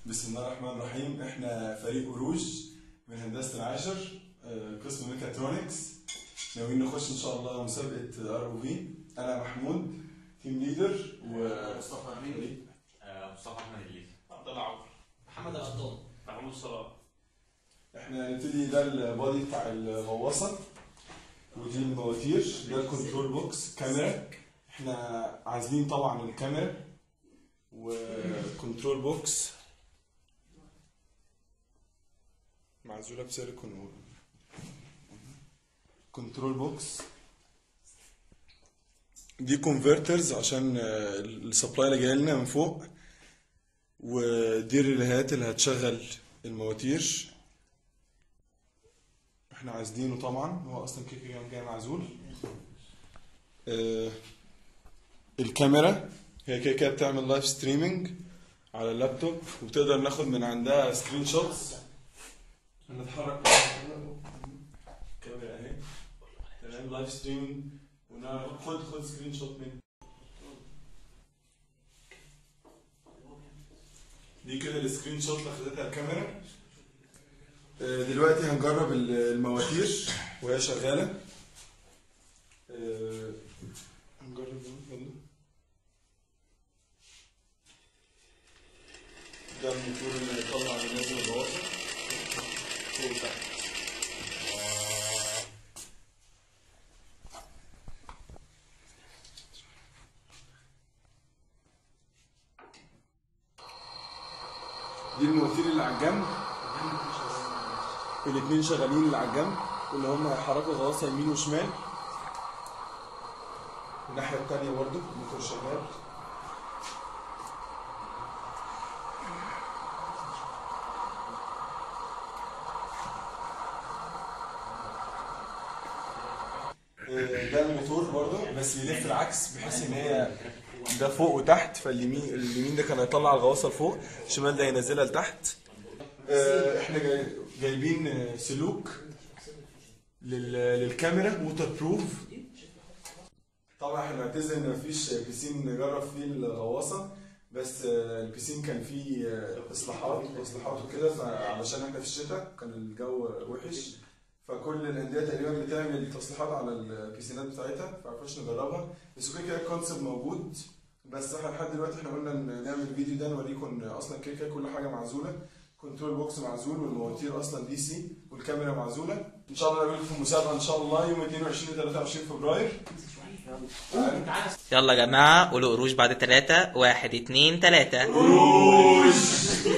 بسم الله الرحمن الرحيم احنا فريق قروج من هندسة العاشر آه، قسم ميكاترونكس ناويين نخش ان شاء الله مسابقة ار او في انا محمود تيم ليدر و مصطفى امين آه، مصطفى احمد الليثي عبد الله عمرو محمد القطان محمود صلاح احنا هنبتدي ده البادي بتاع الغواصة ودي المواتير ده الكنترول بوكس كاميرا احنا عازلين طبعا الكاميرا وكنترول بوكس معزولة بسيليكون و كنترول بوكس دي كونفرترز عشان آه، السبلاي اللي جاي لنا من فوق ودي الريليهات اللي هتشغل المواتير احنا عازلينه طبعا هو اصلا كده كده جاي معزول آه الكاميرا هي كده كده بتعمل لايف ستريمينج على اللابتوب وتقدر ناخد من عندها سكرين شوتس هنتحرك الكاميرا اهي تمام لايف ستريمينج خد خد سكرين شوت مني دي كده السكرين شوت اللي خدتها الكاميرا آه، دلوقتي هنجرب ال- المواتير وهي شغالة آه، هنجرب ده، يلا. ده الموتور اللي هيطلع ينزل الغواصة فوق وتحت دي المواتير اللي على الجنب الاثنين شغالين اللي على الجنب واللي هم هيحركوا الغواصه يمين وشمال الناحيه التانيه برضو الموتور شغال آه، ده الموتور برضو بس بيلف العكس بحيث ان هي ده فوق وتحت فاليمين اليمين ده كان هيطلع الغواصه لفوق الشمال ده ينزلها لتحت آه، احنا جاي جايبين آه، سلوك لل- للكاميرا ووتر بروف طبعا احنا بنعتذر ان مفيش بيسين نجرب فيه الغواصه بس آه، البيسين كان فيه آه، اصلاحات واصلاحات وكده فعلشان احنا في الشتاء كان الجو وحش فكل الانديه تقريبا بتعمل تصليحات على البيسينات بتاعتها فعرفناش نجربها بس كده كده الكونسيبت موجود بس احنا لحد دلوقتي احنا قلنا ن- نعمل فيديو ده نوريكم إن اصلا كده كده كل حاجه معزوله كنترول بوكس معزول والمواتير اصلا دي سي والكاميرا معزوله ان شاء الله نقابلكم في المسابقه ان شاء الله يوم 22 23 فبراير يلا يا جماعة قولوا قروش بعد ثلاثة واحد اتنين تلاتة قروش